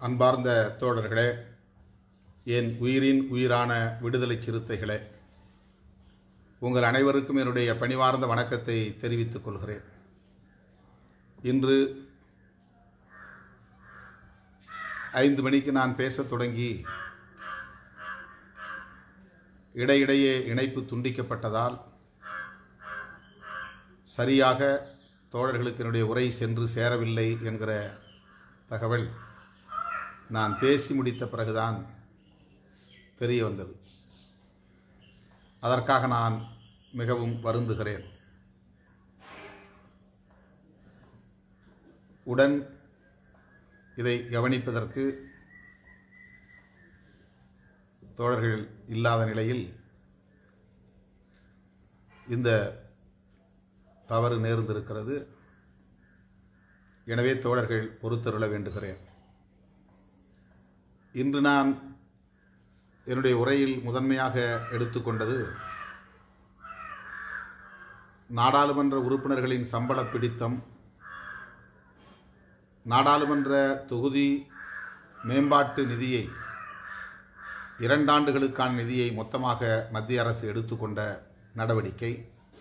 அன்பார்ந்த தோழர்களே என் உயிரின் உயிரான விடுதலை சிறுத்தைகளே உங்கள் அனைவருக்கும் என்னுடைய பணிவார்ந்த வணக்கத்தை தெரிவித்துக் கொள்கிறேன் இன்று ஐந்து மணிக்கு நான் பேசத் தொடங்கி இடையிடையே இணைப்பு துண்டிக்கப்பட்டதால் சரியாக தோழர்களுக்கு என்னுடைய உரை சென்று சேரவில்லை என்கிற தகவல் நான் பேசி முடித்த பிறகுதான் தெரிய வந்தது அதற்காக நான் மிகவும் வருந்துகிறேன் உடன் இதை கவனிப்பதற்கு தோழர்கள் இல்லாத நிலையில் இந்த தவறு நேர்ந்திருக்கிறது எனவே தோழர்கள் பொறுத்தருள வேண்டுகிறேன் இன்று நான் என்னுடைய உரையில் முதன்மையாக எடுத்துக்கொண்டது நாடாளுமன்ற உறுப்பினர்களின் சம்பள பிடித்தம் நாடாளுமன்ற தொகுதி மேம்பாட்டு நிதியை இரண்டாண்டுகளுக்கான நிதியை மொத்தமாக மத்திய அரசு எடுத்துக்கொண்ட நடவடிக்கை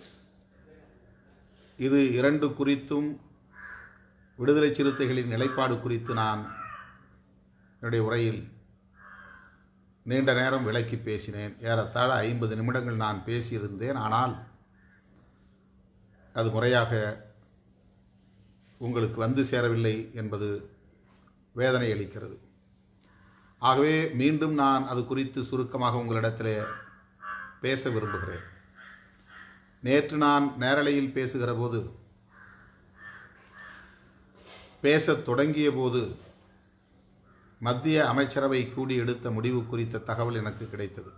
இது இரண்டு குறித்தும் விடுதலை சிறுத்தைகளின் நிலைப்பாடு குறித்து நான் என்னுடைய உரையில் நீண்ட நேரம் விளக்கி பேசினேன் ஏறத்தாழ ஐம்பது நிமிடங்கள் நான் பேசியிருந்தேன் ஆனால் அது முறையாக உங்களுக்கு வந்து சேரவில்லை என்பது வேதனை அளிக்கிறது ஆகவே மீண்டும் நான் அது குறித்து சுருக்கமாக உங்களிடத்தில் பேச விரும்புகிறேன் நேற்று நான் நேரலையில் பேசுகிற போது பேசத் தொடங்கிய போது மத்திய அமைச்சரவை கூடி எடுத்த முடிவு குறித்த தகவல் எனக்கு கிடைத்தது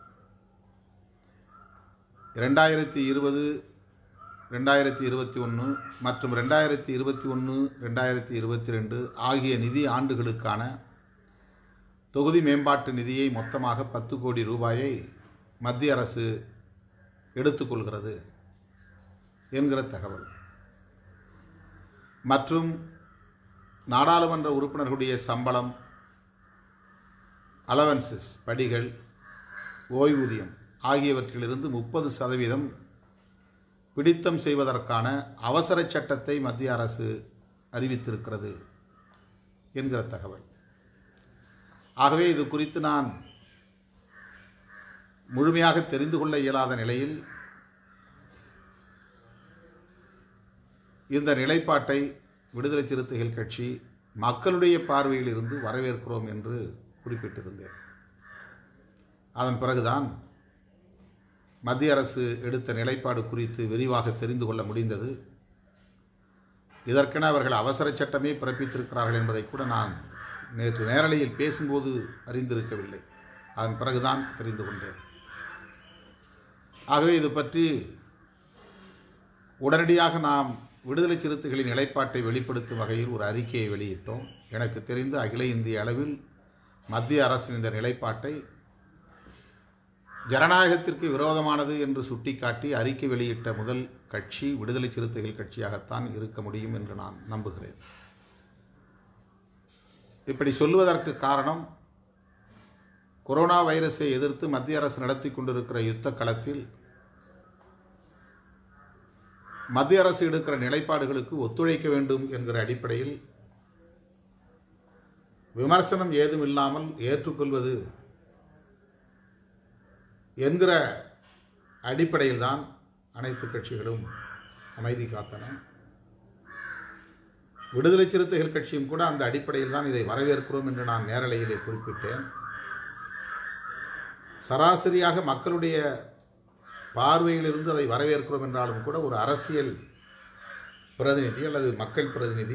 ரெண்டாயிரத்தி இருபது ரெண்டாயிரத்தி இருபத்தி ஒன்று மற்றும் ரெண்டாயிரத்தி இருபத்தி ஒன்று ரெண்டாயிரத்தி இருபத்தி ரெண்டு ஆகிய நிதி ஆண்டுகளுக்கான தொகுதி மேம்பாட்டு நிதியை மொத்தமாக பத்து கோடி ரூபாயை மத்திய அரசு எடுத்துக்கொள்கிறது என்கிற தகவல் மற்றும் நாடாளுமன்ற உறுப்பினர்களுடைய சம்பளம் அலவன்சஸ் படிகள் ஓய்வூதியம் ஆகியவற்றிலிருந்து முப்பது சதவீதம் பிடித்தம் செய்வதற்கான அவசர சட்டத்தை மத்திய அரசு அறிவித்திருக்கிறது என்கிற தகவல் ஆகவே இது குறித்து நான் முழுமையாக தெரிந்து கொள்ள இயலாத நிலையில் இந்த நிலைப்பாட்டை விடுதலை சிறுத்தைகள் கட்சி மக்களுடைய பார்வையில் இருந்து வரவேற்கிறோம் என்று குறிப்பிட்டிருந்தேன் அதன் பிறகுதான் மத்திய அரசு எடுத்த நிலைப்பாடு குறித்து விரிவாக தெரிந்து கொள்ள முடிந்தது இதற்கென அவர்கள் அவசர சட்டமே பிறப்பித்திருக்கிறார்கள் என்பதை கூட நான் நேற்று நேரலையில் பேசும்போது அறிந்திருக்கவில்லை அதன் பிறகுதான் தெரிந்து கொண்டேன் ஆகவே இது பற்றி உடனடியாக நாம் விடுதலை சிறுத்தைகளின் நிலைப்பாட்டை வெளிப்படுத்தும் வகையில் ஒரு அறிக்கையை வெளியிட்டோம் எனக்கு தெரிந்து அகில இந்திய அளவில் மத்திய அரசின் இந்த நிலைப்பாட்டை ஜனநாயகத்திற்கு விரோதமானது என்று சுட்டிக்காட்டி அறிக்கை வெளியிட்ட முதல் கட்சி விடுதலை சிறுத்தைகள் கட்சியாகத்தான் இருக்க முடியும் என்று நான் நம்புகிறேன் இப்படி சொல்லுவதற்கு காரணம் கொரோனா வைரஸை எதிர்த்து மத்திய அரசு நடத்தி கொண்டிருக்கிற யுத்த களத்தில் மத்திய அரசு எடுக்கிற நிலைப்பாடுகளுக்கு ஒத்துழைக்க வேண்டும் என்கிற அடிப்படையில் விமர்சனம் ஏதும் இல்லாமல் ஏற்றுக்கொள்வது என்கிற அடிப்படையில் தான் அனைத்து கட்சிகளும் அமைதி காத்தன விடுதலை சிறுத்தைகள் கட்சியும் கூட அந்த அடிப்படையில் தான் இதை வரவேற்கிறோம் என்று நான் நேரலையிலே குறிப்பிட்டேன் சராசரியாக மக்களுடைய பார்வையிலிருந்து அதை வரவேற்கிறோம் என்றாலும் கூட ஒரு அரசியல் பிரதிநிதி அல்லது மக்கள் பிரதிநிதி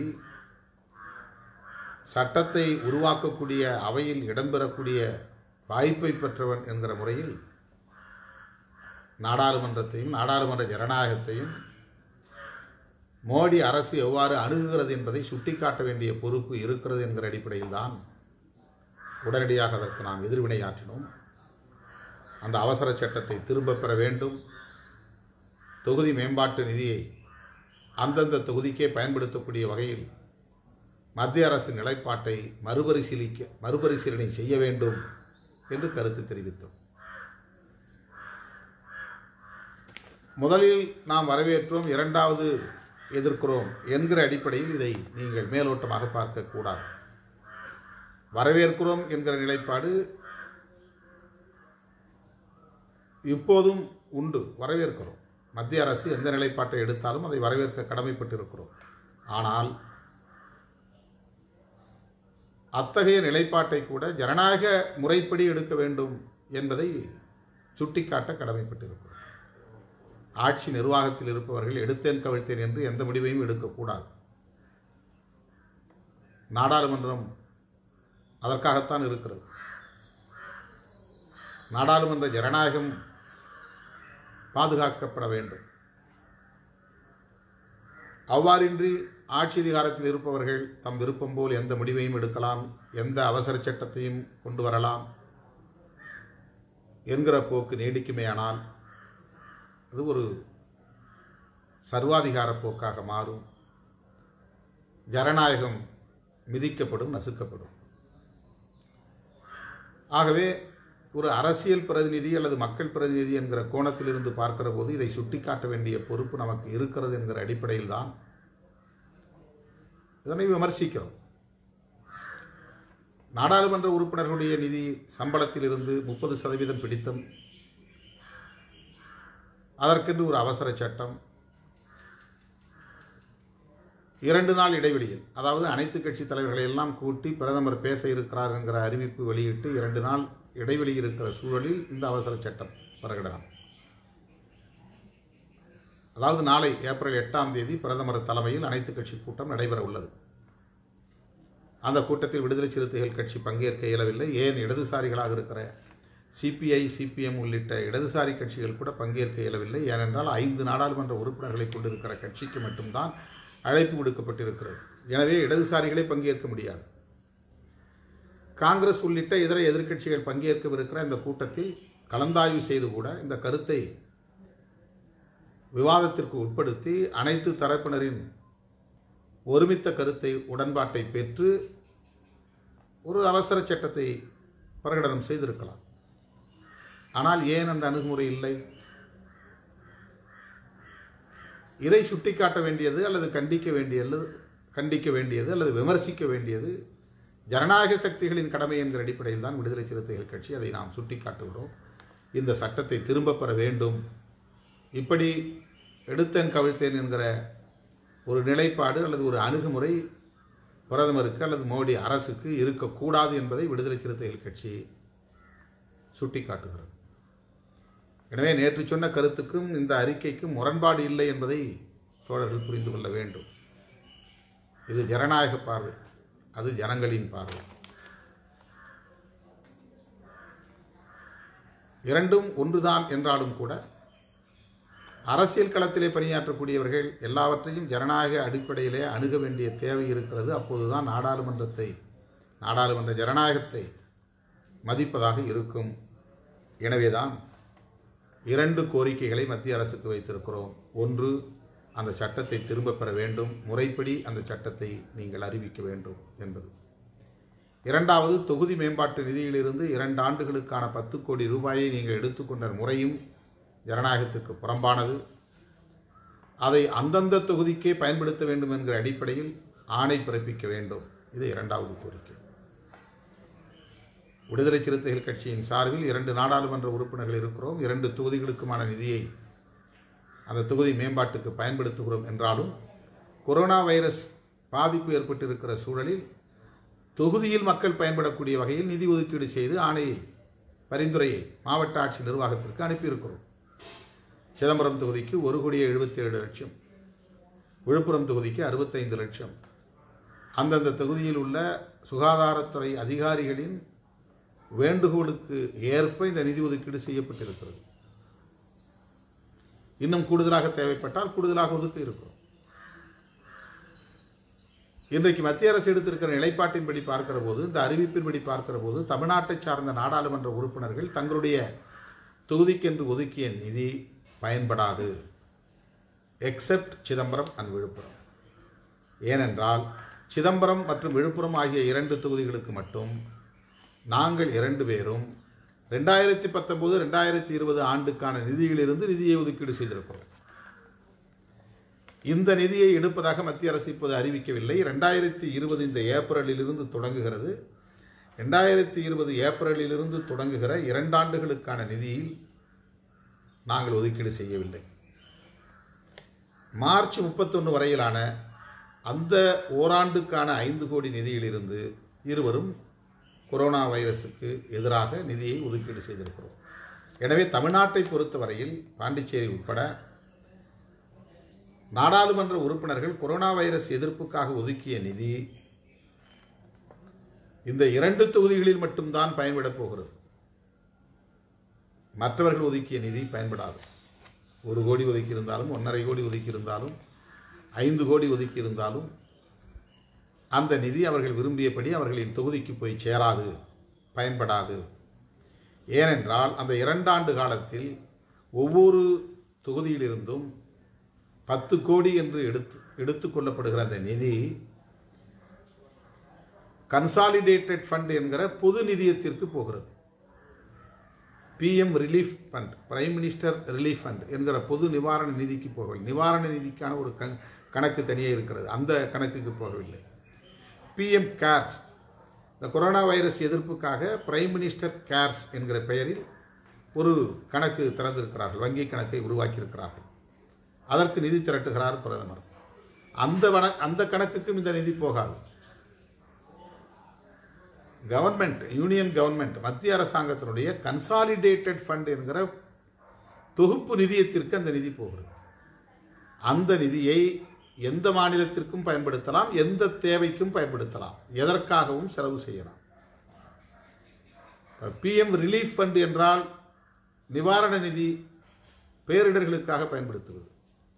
சட்டத்தை உருவாக்கக்கூடிய அவையில் இடம்பெறக்கூடிய வாய்ப்பை பெற்றவன் என்கிற முறையில் நாடாளுமன்றத்தையும் நாடாளுமன்ற ஜனநாயகத்தையும் மோடி அரசு எவ்வாறு அணுகுகிறது என்பதை சுட்டிக்காட்ட வேண்டிய பொறுப்பு இருக்கிறது என்கிற அடிப்படையில் தான் உடனடியாக அதற்கு நாம் எதிர்வினையாற்றினோம் அந்த அவசர சட்டத்தை திரும்ப பெற வேண்டும் தொகுதி மேம்பாட்டு நிதியை அந்தந்த தொகுதிக்கே பயன்படுத்தக்கூடிய வகையில் மத்திய அரசின் நிலைப்பாட்டை மறுபரிசீலிக்க மறுபரிசீலனை செய்ய வேண்டும் என்று கருத்து தெரிவித்தோம் முதலில் நாம் வரவேற்றோம் இரண்டாவது எதிர்க்கிறோம் என்கிற அடிப்படையில் இதை நீங்கள் மேலோட்டமாக பார்க்கக்கூடாது வரவேற்கிறோம் என்கிற நிலைப்பாடு இப்போதும் உண்டு வரவேற்கிறோம் மத்திய அரசு எந்த நிலைப்பாட்டை எடுத்தாலும் அதை வரவேற்க கடமைப்பட்டிருக்கிறோம் ஆனால் அத்தகைய நிலைப்பாட்டை கூட ஜனநாயக முறைப்படி எடுக்க வேண்டும் என்பதை சுட்டிக்காட்ட கடமைப்பட்டிருக்கிறோம் ஆட்சி நிர்வாகத்தில் இருப்பவர்கள் எடுத்தேன் கவிழ்த்தேன் என்று எந்த முடிவையும் எடுக்கக்கூடாது நாடாளுமன்றம் அதற்காகத்தான் இருக்கிறது நாடாளுமன்ற ஜனநாயகம் பாதுகாக்கப்பட வேண்டும் அவ்வாறின்றி ஆட்சி அதிகாரத்தில் இருப்பவர்கள் தம் விருப்பம் போல் எந்த முடிவையும் எடுக்கலாம் எந்த அவசர சட்டத்தையும் கொண்டு வரலாம் என்கிற போக்கு நீடிக்குமேயானால் அது ஒரு சர்வாதிகார போக்காக மாறும் ஜனநாயகம் மிதிக்கப்படும் நசுக்கப்படும் ஆகவே ஒரு அரசியல் பிரதிநிதி அல்லது மக்கள் பிரதிநிதி என்கிற கோணத்திலிருந்து பார்க்கிற போது இதை சுட்டிக்காட்ட வேண்டிய பொறுப்பு நமக்கு இருக்கிறது என்கிற அடிப்படையில் தான் இதனை விமர்சிக்கிறோம் நாடாளுமன்ற உறுப்பினர்களுடைய நிதி சம்பளத்திலிருந்து முப்பது சதவீதம் பிடித்தம் அதற்கென்று ஒரு அவசர சட்டம் இரண்டு நாள் இடைவெளியில் அதாவது அனைத்து கட்சி தலைவர்களை எல்லாம் கூட்டி பிரதமர் பேச இருக்கிறார் என்கிற அறிவிப்பு வெளியிட்டு இரண்டு நாள் இடைவெளி இருக்கிற சூழலில் இந்த அவசர சட்டம் பிரகடனம் அதாவது நாளை ஏப்ரல் எட்டாம் தேதி பிரதமர் தலைமையில் அனைத்து கட்சி கூட்டம் நடைபெற உள்ளது அந்த கூட்டத்தில் விடுதலை சிறுத்தைகள் கட்சி பங்கேற்க இயலவில்லை ஏன் இடதுசாரிகளாக இருக்கிற சிபிஐ சிபிஎம் உள்ளிட்ட இடதுசாரி கட்சிகள் கூட பங்கேற்க இயலவில்லை ஏனென்றால் ஐந்து நாடாளுமன்ற உறுப்பினர்களை கொண்டிருக்கிற கட்சிக்கு மட்டும்தான் அழைப்பு விடுக்கப்பட்டிருக்கிறது எனவே இடதுசாரிகளே பங்கேற்க முடியாது காங்கிரஸ் உள்ளிட்ட இதர எதிர்க்கட்சிகள் பங்கேற்கவிருக்கிற இந்த கூட்டத்தில் கலந்தாய்வு செய்து கூட இந்த கருத்தை விவாதத்திற்கு உட்படுத்தி அனைத்து தரப்பினரின் ஒருமித்த கருத்தை உடன்பாட்டை பெற்று ஒரு அவசர சட்டத்தை பிரகடனம் செய்திருக்கலாம் ஆனால் ஏன் அந்த அணுகுமுறை இல்லை இதை சுட்டிக்காட்ட வேண்டியது அல்லது கண்டிக்க வேண்டியது கண்டிக்க வேண்டியது அல்லது விமர்சிக்க வேண்டியது ஜனநாயக சக்திகளின் கடமை என்கிற அடிப்படையில் தான் விடுதலை சிறுத்தைகள் கட்சி அதை நாம் சுட்டிக்காட்டுகிறோம் இந்த சட்டத்தை திரும்பப் பெற வேண்டும் இப்படி எடுத்தேன் கவிழ்த்தேன் என்கிற ஒரு நிலைப்பாடு அல்லது ஒரு அணுகுமுறை பிரதமருக்கு அல்லது மோடி அரசுக்கு இருக்கக்கூடாது என்பதை விடுதலை சிறுத்தைகள் கட்சி சுட்டிக்காட்டுகிறது எனவே நேற்று சொன்ன கருத்துக்கும் இந்த அறிக்கைக்கும் முரண்பாடு இல்லை என்பதை தோழர்கள் புரிந்து கொள்ள வேண்டும் இது ஜனநாயக பார்வை அது ஜனங்களின் பார்வை இரண்டும் ஒன்றுதான் என்றாலும் கூட அரசியல் களத்திலே பணியாற்றக்கூடியவர்கள் எல்லாவற்றையும் ஜனநாயக அடிப்படையிலே அணுக வேண்டிய தேவை இருக்கிறது அப்போதுதான் நாடாளுமன்றத்தை நாடாளுமன்ற ஜனநாயகத்தை மதிப்பதாக இருக்கும் எனவேதான் இரண்டு கோரிக்கைகளை மத்திய அரசுக்கு வைத்திருக்கிறோம் ஒன்று அந்த சட்டத்தை திரும்பப் பெற வேண்டும் முறைப்படி அந்த சட்டத்தை நீங்கள் அறிவிக்க வேண்டும் என்பது இரண்டாவது தொகுதி மேம்பாட்டு நிதியிலிருந்து இரண்டு ஆண்டுகளுக்கான பத்து கோடி ரூபாயை நீங்கள் எடுத்துக்கொண்ட முறையும் ஜனநாயகத்துக்கு புறம்பானது அதை அந்தந்த தொகுதிக்கே பயன்படுத்த வேண்டும் என்கிற அடிப்படையில் ஆணை பிறப்பிக்க வேண்டும் இது இரண்டாவது கோரிக்கை விடுதலை சிறுத்தைகள் கட்சியின் சார்பில் இரண்டு நாடாளுமன்ற உறுப்பினர்கள் இருக்கிறோம் இரண்டு தொகுதிகளுக்குமான நிதியை அந்த தொகுதி மேம்பாட்டுக்கு பயன்படுத்துகிறோம் என்றாலும் கொரோனா வைரஸ் பாதிப்பு ஏற்பட்டிருக்கிற சூழலில் தொகுதியில் மக்கள் பயன்படக்கூடிய வகையில் நிதி ஒதுக்கீடு செய்து ஆணையை பரிந்துரையை மாவட்ட ஆட்சி நிர்வாகத்திற்கு அனுப்பியிருக்கிறோம் சிதம்பரம் தொகுதிக்கு ஒரு கோடியே எழுபத்தி ஏழு லட்சம் விழுப்புரம் தொகுதிக்கு அறுபத்தைந்து லட்சம் அந்தந்த தொகுதியில் உள்ள சுகாதாரத்துறை அதிகாரிகளின் வேண்டுகோளுக்கு ஏற்ப இந்த நிதி ஒதுக்கீடு செய்யப்பட்டிருக்கிறது இன்னும் கூடுதலாக தேவைப்பட்டால் கூடுதலாக ஒதுக்க இருக்கும் இன்றைக்கு மத்திய அரசு எடுத்திருக்கிற நிலைப்பாட்டின்படி பார்க்கிற போது இந்த அறிவிப்பின்படி பார்க்கிற போது தமிழ்நாட்டை சார்ந்த நாடாளுமன்ற உறுப்பினர்கள் தங்களுடைய தொகுதிக்கென்று ஒதுக்கிய நிதி பயன்படாது எக்ஸெப்ட் சிதம்பரம் அண்ட் விழுப்புரம் ஏனென்றால் சிதம்பரம் மற்றும் விழுப்புரம் ஆகிய இரண்டு தொகுதிகளுக்கு மட்டும் நாங்கள் இரண்டு பேரும் ரெண்டாயிரத்தி பத்தொம்போது ரெண்டாயிரத்தி இருபது ஆண்டுக்கான நிதியிலிருந்து நிதியை ஒதுக்கீடு செய்திருக்கிறோம் இந்த நிதியை எடுப்பதாக மத்திய அரசு இப்போது அறிவிக்கவில்லை ரெண்டாயிரத்தி இருபது இந்த ஏப்ரலிலிருந்து தொடங்குகிறது ரெண்டாயிரத்தி இருபது ஏப்ரலிலிருந்து தொடங்குகிற இரண்டாண்டுகளுக்கான நிதியில் நாங்கள் ஒதுக்கீடு செய்யவில்லை மார்ச் முப்பத்தொன்று வரையிலான அந்த ஓராண்டுக்கான ஐந்து கோடி நிதியிலிருந்து இருவரும் கொரோனா வைரஸுக்கு எதிராக நிதியை ஒதுக்கீடு செய்திருக்கிறோம் எனவே தமிழ்நாட்டை பொறுத்தவரையில் பாண்டிச்சேரி உட்பட நாடாளுமன்ற உறுப்பினர்கள் கொரோனா வைரஸ் எதிர்ப்புக்காக ஒதுக்கிய நிதி இந்த இரண்டு தொகுதிகளில் மட்டும்தான் பயன்படப் போகிறது மற்றவர்கள் ஒதுக்கிய நிதி பயன்படாது ஒரு கோடி ஒதுக்கியிருந்தாலும் ஒன்றரை கோடி ஒதுக்கியிருந்தாலும் ஐந்து கோடி ஒதுக்கியிருந்தாலும் அந்த நிதி அவர்கள் விரும்பியபடி அவர்களின் தொகுதிக்கு போய் சேராது பயன்படாது ஏனென்றால் அந்த இரண்டாண்டு காலத்தில் ஒவ்வொரு தொகுதியிலிருந்தும் பத்து கோடி என்று எடுத்து எடுத்துக்கொள்ளப்படுகிற அந்த நிதி கன்சாலிடேட்டட் ஃபண்ட் என்கிற பொது நிதியத்திற்கு போகிறது PM relief fund prime minister relief fund என்கிற பொது நிவாரண நிதிக்கு போகவில்லை நிவாரண நிதிக்கான ஒரு க கணக்கு தனியே இருக்கிறது அந்த கணக்குக்கு போகவில்லை பிஎம் கேர்ஸ் இந்த கொரோனா வைரஸ் எதிர்ப்புக்காக பிரைம் மினிஸ்டர் கேர்ஸ் என்கிற பெயரில் ஒரு கணக்கு திறந்திருக்கிறார்கள் வங்கி கணக்கை உருவாக்கியிருக்கிறார்கள் அதற்கு நிதி திரட்டுகிறார் பிரதமர் அந்த வன அந்த கணக்குக்கும் இந்த நிதி போகாது கவர்மெண்ட் யூனியன் கவர்மெண்ட் மத்திய அரசாங்கத்தினுடைய கன்சாலிடேட்டட் ஃபண்ட் என்கிற தொகுப்பு நிதியத்திற்கு அந்த நிதி போகிறது அந்த நிதியை எந்த மாநிலத்திற்கும் பயன்படுத்தலாம் எந்த தேவைக்கும் பயன்படுத்தலாம் எதற்காகவும் செலவு செய்யலாம் பிஎம் ரிலீஃப் ஃபண்ட் என்றால் நிவாரண நிதி பேரிடர்களுக்காக பயன்படுத்துவது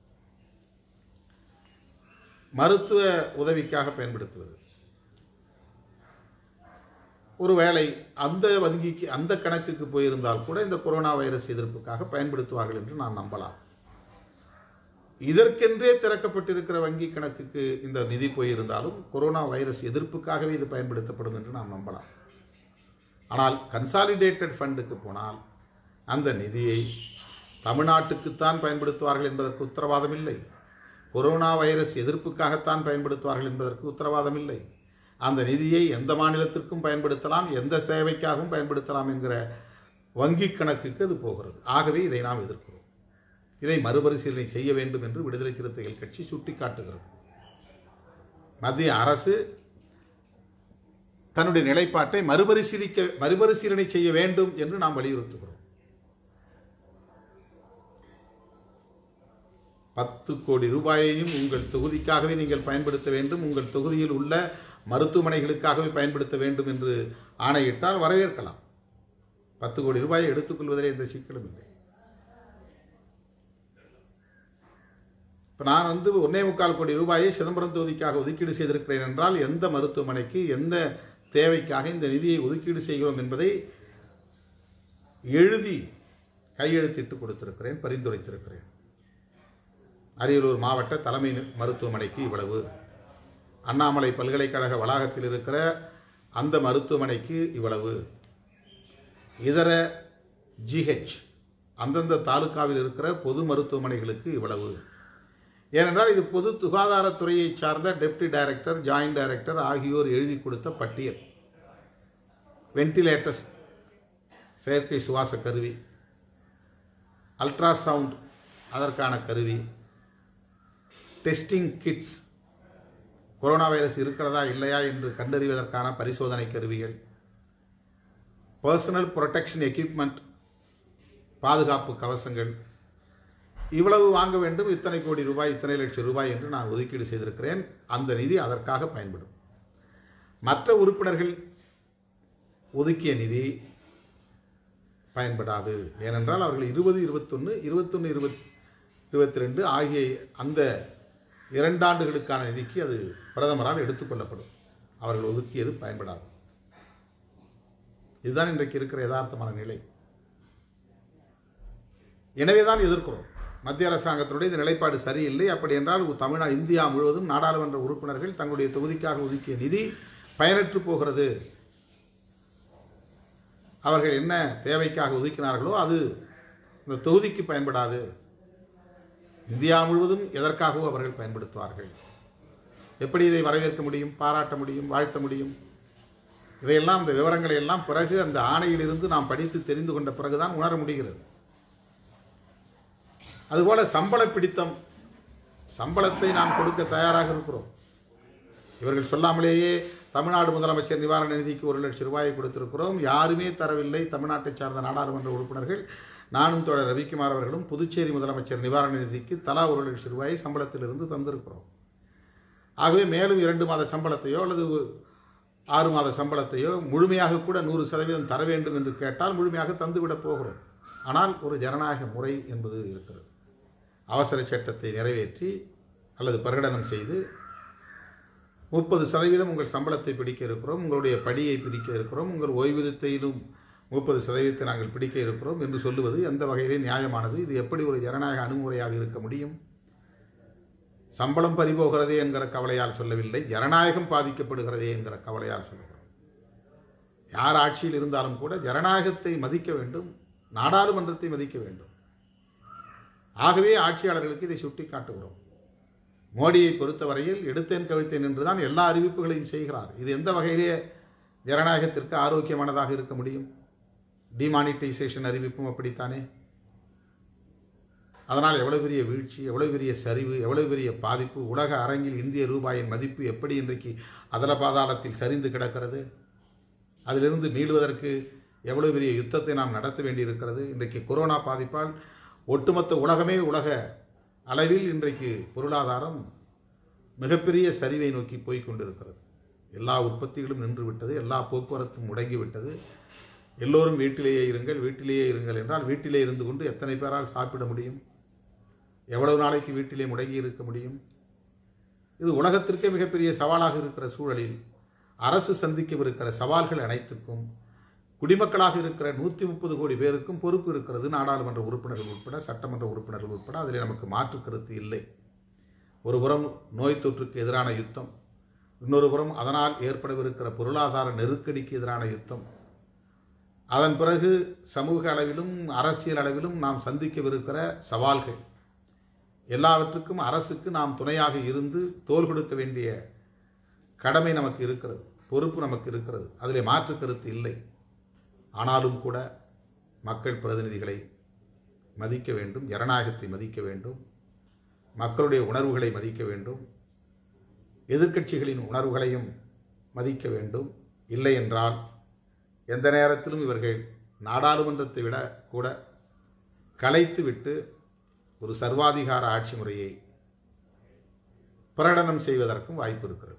மருத்துவ உதவிக்காக பயன்படுத்துவது ஒருவேளை அந்த வங்கிக்கு அந்த கணக்குக்கு போயிருந்தால் கூட இந்த கொரோனா வைரஸ் எதிர்ப்புக்காக பயன்படுத்துவார்கள் என்று நான் நம்பலாம் இதற்கென்றே திறக்கப்பட்டிருக்கிற வங்கி கணக்குக்கு இந்த நிதி போயிருந்தாலும் கொரோனா வைரஸ் எதிர்ப்புக்காகவே இது பயன்படுத்தப்படும் என்று நாம் நம்பலாம் ஆனால் கன்சாலிடேட்டட் ஃபண்டுக்கு போனால் அந்த நிதியை தமிழ்நாட்டுக்குத்தான் பயன்படுத்துவார்கள் என்பதற்கு உத்தரவாதம் இல்லை கொரோனா வைரஸ் எதிர்ப்புக்காகத்தான் பயன்படுத்துவார்கள் என்பதற்கு உத்தரவாதம் இல்லை அந்த நிதியை எந்த மாநிலத்திற்கும் பயன்படுத்தலாம் எந்த தேவைக்காகவும் பயன்படுத்தலாம் என்கிற வங்கி கணக்குக்கு அது போகிறது ஆகவே இதை நாம் எதிர்க்கிறோம் இதை மறுபரிசீலனை செய்ய வேண்டும் என்று விடுதலை சிறுத்தைகள் கட்சி சுட்டிக்காட்டுகிறது மத்திய அரசு தன்னுடைய நிலைப்பாட்டை மறுபரிசீலிக்க மறுபரிசீலனை செய்ய வேண்டும் என்று நாம் வலியுறுத்துகிறோம் பத்து கோடி ரூபாயையும் உங்கள் தொகுதிக்காகவே நீங்கள் பயன்படுத்த வேண்டும் உங்கள் தொகுதியில் உள்ள மருத்துவமனைகளுக்காகவே பயன்படுத்த வேண்டும் என்று ஆணையிட்டால் வரவேற்கலாம் பத்து கோடி ரூபாயை எடுத்துக்கொள்வதில் எந்த சிக்கலும் இல்லை இப்போ நான் வந்து ஒன்னே முக்கால் கோடி ரூபாயை சிதம்பரம் தொகுதிக்காக ஒதுக்கீடு செய்திருக்கிறேன் என்றால் எந்த மருத்துவமனைக்கு எந்த தேவைக்காக இந்த நிதியை ஒதுக்கீடு செய்கிறோம் என்பதை எழுதி கையெழுத்திட்டு கொடுத்திருக்கிறேன் பரிந்துரைத்திருக்கிறேன் அரியலூர் மாவட்ட தலைமை மருத்துவமனைக்கு இவ்வளவு அண்ணாமலை பல்கலைக்கழக வளாகத்தில் இருக்கிற அந்த மருத்துவமனைக்கு இவ்வளவு இதர ஜிஹெச் அந்தந்த தாலுக்காவில் இருக்கிற பொது மருத்துவமனைகளுக்கு இவ்வளவு ஏனென்றால் இது பொது சுகாதாரத்துறையை சார்ந்த டெப்டி டைரக்டர் ஜாயிண்ட் டைரக்டர் ஆகியோர் எழுதி கொடுத்த பட்டியல் வென்டிலேட்டர்ஸ் செயற்கை சுவாச கருவி அல்ட்ராசவுண்ட் அதற்கான கருவி டெஸ்டிங் கிட்ஸ் கொரோனா வைரஸ் இருக்கிறதா இல்லையா என்று கண்டறிவதற்கான பரிசோதனை கருவிகள் பர்சனல் ப்ரொடெக்ஷன் எக்யூப்மெண்ட் பாதுகாப்பு கவசங்கள் இவ்வளவு வாங்க வேண்டும் இத்தனை கோடி ரூபாய் இத்தனை லட்சம் ரூபாய் என்று நான் ஒதுக்கீடு செய்திருக்கிறேன் அந்த நிதி அதற்காக பயன்படும் மற்ற உறுப்பினர்கள் ஒதுக்கிய நிதி பயன்படாது ஏனென்றால் அவர்கள் இருபது இருபத்தொன்று இருபத்தொன்று இருபத் இருபத்தி ரெண்டு ஆகிய அந்த இரண்டாண்டுகளுக்கான நிதிக்கு அது பிரதமரால் எடுத்துக்கொள்ளப்படும் அவர்கள் ஒதுக்கியது பயன்படாது இதுதான் இன்றைக்கு இருக்கிற யதார்த்தமான நிலை எனவே தான் எதிர்க்கிறோம் மத்திய அரசாங்கத்தினுடைய இந்த நிலைப்பாடு சரியில்லை அப்படி என்றால் தமிழ்நா இந்தியா முழுவதும் நாடாளுமன்ற உறுப்பினர்கள் தங்களுடைய தொகுதிக்காக ஒதுக்கிய நிதி பயனற்று போகிறது அவர்கள் என்ன தேவைக்காக ஒதுக்கினார்களோ அது இந்த தொகுதிக்கு பயன்படாது இந்தியா முழுவதும் எதற்காகவோ அவர்கள் பயன்படுத்துவார்கள் எப்படி இதை வரவேற்க முடியும் பாராட்ட முடியும் வாழ்த்த முடியும் இதையெல்லாம் இந்த விவரங்களை எல்லாம் பிறகு அந்த ஆணையிலிருந்து நாம் படித்து தெரிந்து கொண்ட பிறகுதான் உணர முடிகிறது அதுபோல சம்பள பிடித்தம் சம்பளத்தை நாம் கொடுக்க தயாராக இருக்கிறோம் இவர்கள் சொல்லாமலேயே தமிழ்நாடு முதலமைச்சர் நிவாரண நிதிக்கு ஒரு லட்சம் ரூபாயை கொடுத்திருக்கிறோம் யாருமே தரவில்லை தமிழ்நாட்டை சார்ந்த நாடாளுமன்ற உறுப்பினர்கள் நானும் தோழர் ரவிக்குமார் அவர்களும் புதுச்சேரி முதலமைச்சர் நிவாரண நிதிக்கு தலா ஒரு லட்சம் ரூபாயை சம்பளத்திலிருந்து தந்திருக்கிறோம் ஆகவே மேலும் இரண்டு மாத சம்பளத்தையோ அல்லது ஆறு மாத சம்பளத்தையோ முழுமையாக கூட நூறு சதவீதம் தர வேண்டும் என்று கேட்டால் முழுமையாக தந்துவிடப் போகிறோம் ஆனால் ஒரு ஜனநாயக முறை என்பது இருக்கிறது அவசர சட்டத்தை நிறைவேற்றி அல்லது பிரகடனம் செய்து முப்பது சதவீதம் உங்கள் சம்பளத்தை பிடிக்க இருக்கிறோம் உங்களுடைய படியை பிடிக்க இருக்கிறோம் உங்கள் ஓய்வூதியத்திலும் முப்பது சதவீதத்தை நாங்கள் பிடிக்க இருக்கிறோம் என்று சொல்லுவது எந்த வகையிலே நியாயமானது இது எப்படி ஒரு ஜனநாயக அணுகுமுறையாக இருக்க முடியும் சம்பளம் பறிபோகிறதே என்கிற கவலையால் சொல்லவில்லை ஜனநாயகம் பாதிக்கப்படுகிறதே என்கிற கவலையால் சொல்லுகிறோம் யார் ஆட்சியில் இருந்தாலும் கூட ஜனநாயகத்தை மதிக்க வேண்டும் நாடாளுமன்றத்தை மதிக்க வேண்டும் ஆகவே ஆட்சியாளர்களுக்கு இதை சுட்டி காட்டுகிறோம் மோடியை பொறுத்தவரையில் எடுத்தேன் கவிழ்த்தேன் என்றுதான் எல்லா அறிவிப்புகளையும் செய்கிறார் இது எந்த வகையிலே ஜனநாயகத்திற்கு ஆரோக்கியமானதாக இருக்க முடியும் டிமானிட்டைசேஷன் அறிவிப்பும் அப்படித்தானே அதனால் எவ்வளவு பெரிய வீழ்ச்சி எவ்வளவு பெரிய சரிவு எவ்வளவு பெரிய பாதிப்பு உலக அரங்கில் இந்திய ரூபாயின் மதிப்பு எப்படி இன்றைக்கு அதல பாதாளத்தில் சரிந்து கிடக்கிறது அதிலிருந்து மீளுவதற்கு எவ்வளவு பெரிய யுத்தத்தை நாம் நடத்த வேண்டியிருக்கிறது இன்றைக்கு கொரோனா பாதிப்பால் ஒட்டுமொத்த உலகமே உலக அளவில் இன்றைக்கு பொருளாதாரம் மிகப்பெரிய சரிவை நோக்கி போய் கொண்டிருக்கிறது எல்லா உற்பத்திகளும் நின்று விட்டது எல்லா போக்குவரத்தும் முடங்கிவிட்டது எல்லோரும் வீட்டிலேயே இருங்கள் வீட்டிலேயே இருங்கள் என்றால் வீட்டிலே இருந்து கொண்டு எத்தனை பேரால் சாப்பிட முடியும் எவ்வளவு நாளைக்கு வீட்டிலே முடங்கி இருக்க முடியும் இது உலகத்திற்கே மிகப்பெரிய சவாலாக இருக்கிற சூழலில் அரசு சந்திக்கவிருக்கிற சவால்கள் அனைத்துக்கும் குடிமக்களாக இருக்கிற நூற்றி முப்பது கோடி பேருக்கும் பொறுப்பு இருக்கிறது நாடாளுமன்ற உறுப்பினர்கள் உட்பட சட்டமன்ற உறுப்பினர்கள் உட்பட அதில் நமக்கு மாற்று கருத்து இல்லை ஒருபுறம் நோய் தொற்றுக்கு எதிரான யுத்தம் இன்னொரு புறம் அதனால் ஏற்படவிருக்கிற பொருளாதார நெருக்கடிக்கு எதிரான யுத்தம் அதன் பிறகு சமூக அளவிலும் அரசியல் அளவிலும் நாம் சந்திக்கவிருக்கிற சவால்கள் எல்லாவற்றுக்கும் அரசுக்கு நாம் துணையாக இருந்து தோல் கொடுக்க வேண்டிய கடமை நமக்கு இருக்கிறது பொறுப்பு நமக்கு இருக்கிறது அதில் மாற்று கருத்து இல்லை ஆனாலும் கூட மக்கள் பிரதிநிதிகளை மதிக்க வேண்டும் ஜனநாயகத்தை மதிக்க வேண்டும் மக்களுடைய உணர்வுகளை மதிக்க வேண்டும் எதிர்க்கட்சிகளின் உணர்வுகளையும் மதிக்க வேண்டும் இல்லை என்றால் எந்த நேரத்திலும் இவர்கள் நாடாளுமன்றத்தை விட கூட கலைத்து விட்டு ஒரு சர்வாதிகார ஆட்சி முறையை பிரகடனம் செய்வதற்கும் வாய்ப்பு இருக்கிறது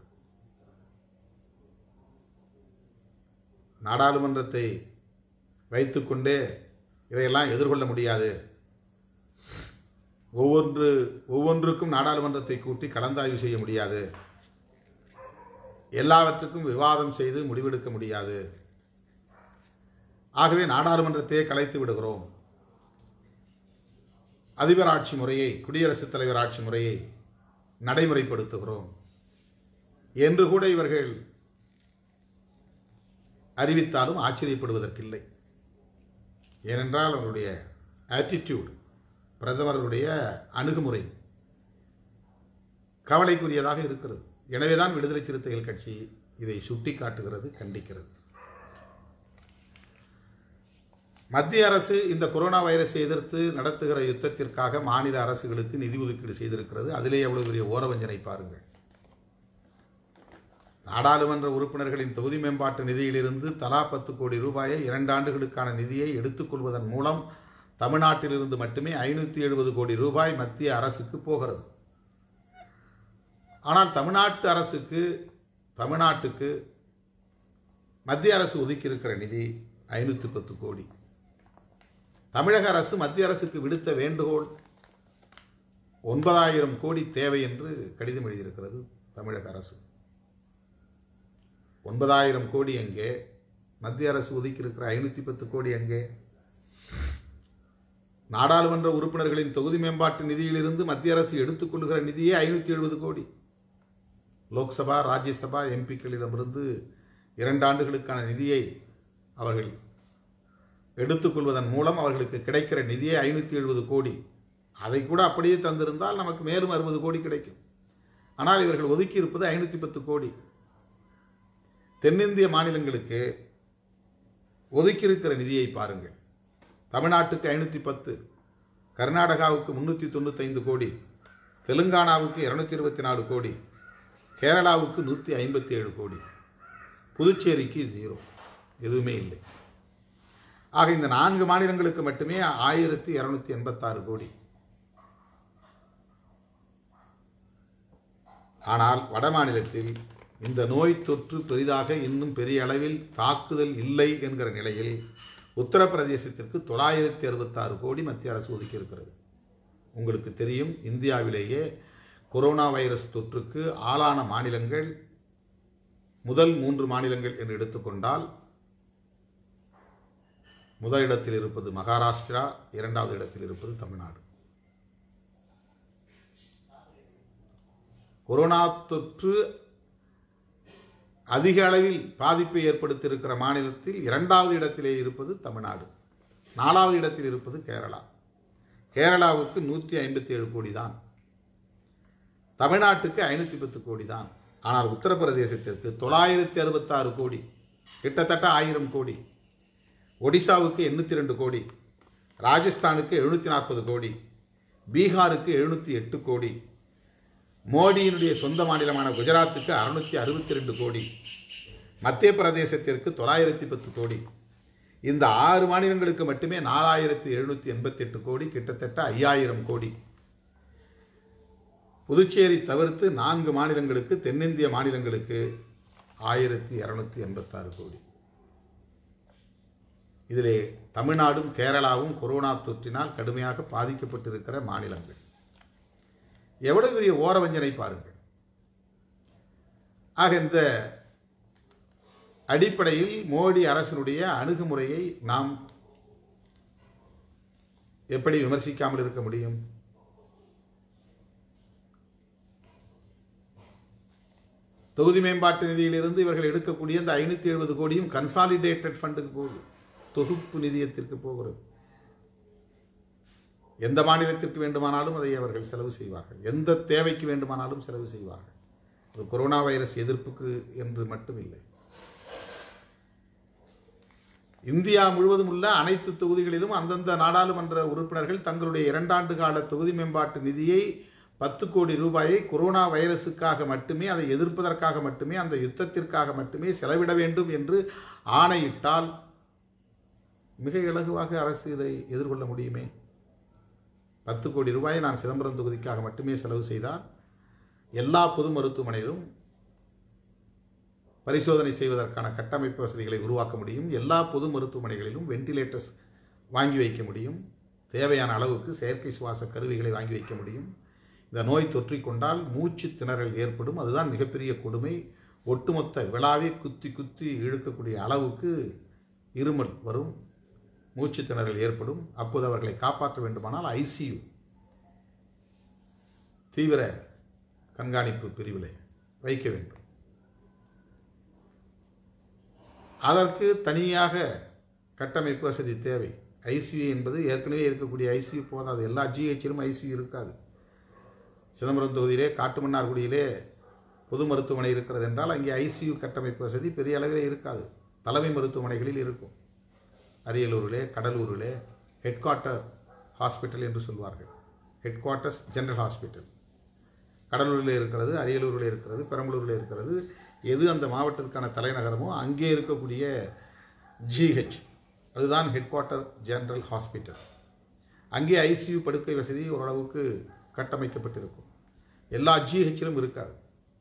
நாடாளுமன்றத்தை வைத்துக்கொண்டே இதையெல்லாம் எதிர்கொள்ள முடியாது ஒவ்வொன்று ஒவ்வொன்றுக்கும் நாடாளுமன்றத்தை கூட்டி கலந்தாய்வு செய்ய முடியாது எல்லாவற்றுக்கும் விவாதம் செய்து முடிவெடுக்க முடியாது ஆகவே நாடாளுமன்றத்தையே கலைத்து விடுகிறோம் அதிபர் ஆட்சி முறையை குடியரசுத் தலைவர் ஆட்சி முறையை நடைமுறைப்படுத்துகிறோம் என்று கூட இவர்கள் அறிவித்தாலும் ஆச்சரியப்படுவதற்கில்லை ஏனென்றால் அவருடைய ஆட்டிடியூட் பிரதமருடைய அணுகுமுறை கவலைக்குரியதாக இருக்கிறது எனவேதான் விடுதலை சிறுத்தைகள் கட்சி இதை சுட்டி காட்டுகிறது கண்டிக்கிறது மத்திய அரசு இந்த கொரோனா வைரஸை எதிர்த்து நடத்துகிற யுத்தத்திற்காக மாநில அரசுகளுக்கு நிதி ஒதுக்கீடு செய்திருக்கிறது அதிலே எவ்வளவு பெரிய ஓரவஞ்சனை பாருங்கள் நாடாளுமன்ற உறுப்பினர்களின் தொகுதி மேம்பாட்டு நிதியிலிருந்து தலா பத்து கோடி ரூபாயை இரண்டு ஆண்டுகளுக்கான நிதியை எடுத்துக்கொள்வதன் மூலம் தமிழ்நாட்டிலிருந்து மட்டுமே ஐநூற்றி எழுபது கோடி ரூபாய் மத்திய அரசுக்கு போகிறது ஆனால் தமிழ்நாட்டு அரசுக்கு தமிழ்நாட்டுக்கு மத்திய அரசு ஒதுக்கியிருக்கிற நிதி ஐநூற்றி பத்து கோடி தமிழக அரசு மத்திய அரசுக்கு விடுத்த வேண்டுகோள் ஒன்பதாயிரம் கோடி தேவை என்று கடிதம் எழுதியிருக்கிறது தமிழக அரசு ஒன்பதாயிரம் கோடி எங்கே மத்திய அரசு ஒதுக்கியிருக்கிற ஐநூற்றி பத்து கோடி எங்கே நாடாளுமன்ற உறுப்பினர்களின் தொகுதி மேம்பாட்டு நிதியிலிருந்து மத்திய அரசு எடுத்துக்கொள்கிற நிதியே ஐநூற்றி எழுபது கோடி லோக்சபா ராஜ்யசபா எம்பிக்களிடமிருந்து இரண்டு ஆண்டுகளுக்கான நிதியை அவர்கள் எடுத்துக்கொள்வதன் மூலம் அவர்களுக்கு கிடைக்கிற நிதியே ஐநூற்றி எழுபது கோடி அதை கூட அப்படியே தந்திருந்தால் நமக்கு மேலும் அறுபது கோடி கிடைக்கும் ஆனால் இவர்கள் ஒதுக்கி இருப்பது ஐநூற்றி பத்து கோடி தென்னிந்திய மாநிலங்களுக்கு ஒதுக்கியிருக்கிற நிதியை பாருங்கள் தமிழ்நாட்டுக்கு ஐநூற்றி பத்து கர்நாடகாவுக்கு முன்னூற்றி தொண்ணூத்தைந்து கோடி தெலுங்கானாவுக்கு இரநூத்தி இருபத்தி நாலு கோடி கேரளாவுக்கு நூற்றி ஐம்பத்தி ஏழு கோடி புதுச்சேரிக்கு ஜீரோ எதுவுமே இல்லை ஆக இந்த நான்கு மாநிலங்களுக்கு மட்டுமே ஆயிரத்தி இரநூத்தி எண்பத்தாறு கோடி ஆனால் வட மாநிலத்தில் இந்த நோய் தொற்று பெரிதாக இன்னும் பெரிய அளவில் தாக்குதல் இல்லை என்கிற நிலையில் உத்தரப்பிரதேசத்திற்கு தொள்ளாயிரத்தி அறுபத்தாறு கோடி மத்திய அரசு ஒதுக்கியிருக்கிறது உங்களுக்கு தெரியும் இந்தியாவிலேயே கொரோனா வைரஸ் தொற்றுக்கு ஆளான மாநிலங்கள் முதல் மூன்று மாநிலங்கள் என்று எடுத்துக்கொண்டால் முதல் இடத்தில் இருப்பது மகாராஷ்டிரா இரண்டாவது இடத்தில் இருப்பது தமிழ்நாடு கொரோனா தொற்று அதிக அளவில் பாதிப்பை ஏற்படுத்தியிருக்கிற மாநிலத்தில் இரண்டாவது இடத்திலே இருப்பது தமிழ்நாடு நாலாவது இடத்தில் இருப்பது கேரளா கேரளாவுக்கு நூற்றி ஐம்பத்தி ஏழு கோடி தான் தமிழ்நாட்டுக்கு ஐநூற்றி பத்து கோடி தான் ஆனால் உத்தரப்பிரதேசத்திற்கு தொள்ளாயிரத்தி அறுபத்தாறு கோடி கிட்டத்தட்ட ஆயிரம் கோடி ஒடிசாவுக்கு எண்ணூற்றி ரெண்டு கோடி ராஜஸ்தானுக்கு எழுநூற்றி நாற்பது கோடி பீகாருக்கு எழுநூற்றி எட்டு கோடி மோடியினுடைய சொந்த மாநிலமான குஜராத்துக்கு அறுநூற்றி அறுபத்தி ரெண்டு கோடி மத்திய பிரதேசத்திற்கு தொள்ளாயிரத்தி பத்து கோடி இந்த ஆறு மாநிலங்களுக்கு மட்டுமே நாலாயிரத்தி எழுநூற்றி எண்பத்தெட்டு கோடி கிட்டத்தட்ட ஐயாயிரம் கோடி புதுச்சேரி தவிர்த்து நான்கு மாநிலங்களுக்கு தென்னிந்திய மாநிலங்களுக்கு ஆயிரத்தி இரநூத்தி எண்பத்தாறு கோடி இதிலே தமிழ்நாடும் கேரளாவும் கொரோனா தொற்றினால் கடுமையாக பாதிக்கப்பட்டிருக்கிற மாநிலங்கள் எவ்வளவு பெரிய ஓரவஞ்சனை பாருங்கள் ஆக இந்த அடிப்படையில் மோடி அரசினுடைய அணுகுமுறையை நாம் எப்படி விமர்சிக்காமல் இருக்க முடியும் தொகுதி மேம்பாட்டு நிதியிலிருந்து இவர்கள் எடுக்கக்கூடிய இந்த ஐநூற்றி எழுபது கோடியும் கன்சாலிடேட்டட் ஃபண்டுக்கு போகுது தொகுப்பு நிதியத்திற்கு போகிறது எந்த மாநிலத்திற்கு வேண்டுமானாலும் அதை அவர்கள் செலவு செய்வார்கள் எந்த தேவைக்கு வேண்டுமானாலும் செலவு செய்வார்கள் அது கொரோனா வைரஸ் எதிர்ப்புக்கு என்று மட்டும் இல்லை இந்தியா முழுவதும் உள்ள அனைத்து தொகுதிகளிலும் அந்தந்த நாடாளுமன்ற உறுப்பினர்கள் தங்களுடைய இரண்டாண்டு கால தொகுதி மேம்பாட்டு நிதியை பத்து கோடி ரூபாயை கொரோனா வைரஸுக்காக மட்டுமே அதை எதிர்ப்பதற்காக மட்டுமே அந்த யுத்தத்திற்காக மட்டுமே செலவிட வேண்டும் என்று ஆணையிட்டால் மிக இலகுவாக அரசு இதை எதிர்கொள்ள முடியுமே பத்து கோடி ரூபாயை நான் சிதம்பரம் தொகுதிக்காக மட்டுமே செலவு செய்தால் எல்லா பொது மருத்துவமனையிலும் பரிசோதனை செய்வதற்கான கட்டமைப்பு வசதிகளை உருவாக்க முடியும் எல்லா பொது மருத்துவமனைகளிலும் வெண்டிலேட்டர்ஸ் வாங்கி வைக்க முடியும் தேவையான அளவுக்கு செயற்கை சுவாச கருவிகளை வாங்கி வைக்க முடியும் இந்த நோய் தொற்றிக்கொண்டால் மூச்சு திணறல் ஏற்படும் அதுதான் மிகப்பெரிய கொடுமை ஒட்டுமொத்த விழாவே குத்தி குத்தி இழுக்கக்கூடிய அளவுக்கு இருமல் வரும் மூச்சு திணறல் ஏற்படும் அப்போது அவர்களை காப்பாற்ற வேண்டுமானால் ஐசியு தீவிர கண்காணிப்பு பிரிவில் வைக்க வேண்டும் அதற்கு தனியாக கட்டமைப்பு வசதி தேவை ஐசியு என்பது ஏற்கனவே இருக்கக்கூடிய ஐசியு போதாது எல்லா ஜிஹெச்சிலும் ஐசியு இருக்காது சிதம்பரம் தொகுதியிலே காட்டுமன்னார்குடியிலே பொது மருத்துவமனை இருக்கிறது என்றால் அங்கே ஐசியு கட்டமைப்பு வசதி பெரிய அளவில் இருக்காது தலைமை மருத்துவமனைகளில் இருக்கும் அரியலூரிலே கடலூரிலே ஹெட் குவார்ட்டர் ஹாஸ்பிட்டல் என்று சொல்வார்கள் ஹெட் குவார்ட்டர்ஸ் ஜெனரல் ஹாஸ்பிட்டல் கடலூரில் இருக்கிறது அரியலூரில் இருக்கிறது பெரம்பலூரில் இருக்கிறது எது அந்த மாவட்டத்துக்கான தலைநகரமோ அங்கே இருக்கக்கூடிய ஜிஹெச் அதுதான் ஹெட் குவார்ட்டர் ஜெனரல் ஹாஸ்பிட்டல் அங்கே ஐசியு படுக்கை வசதி ஓரளவுக்கு கட்டமைக்கப்பட்டிருக்கும் எல்லா ஜிஹெச்சிலும் இருக்காது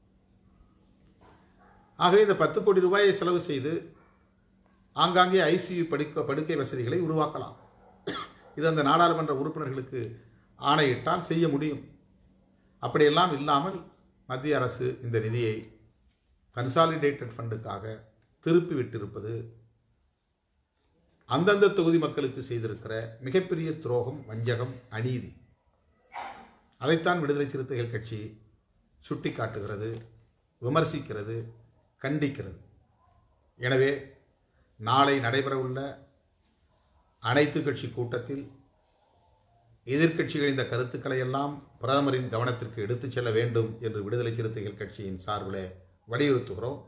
ஆகவே இந்த பத்து கோடி ரூபாயை செலவு செய்து ஆங்காங்கே ஐசியு படுக்க படுக்கை வசதிகளை உருவாக்கலாம் இது அந்த நாடாளுமன்ற உறுப்பினர்களுக்கு ஆணையிட்டால் செய்ய முடியும் அப்படியெல்லாம் இல்லாமல் மத்திய அரசு இந்த நிதியை கன்சாலிடேட்டட் ஃபண்டுக்காக திருப்பி விட்டிருப்பது அந்தந்த தொகுதி மக்களுக்கு செய்திருக்கிற மிகப்பெரிய துரோகம் வஞ்சகம் அநீதி அதைத்தான் விடுதலை சிறுத்தைகள் கட்சி சுட்டி காட்டுகிறது விமர்சிக்கிறது கண்டிக்கிறது எனவே நாளை நடைபெறவுள்ள அனைத்து கட்சி கூட்டத்தில் எதிர்க்கட்சிகள் இந்த கருத்துக்களை எல்லாம் பிரதமரின் கவனத்திற்கு எடுத்துச் செல்ல வேண்டும் என்று விடுதலை சிறுத்தைகள் கட்சியின் சார்பில் வலியுறுத்துகிறோம்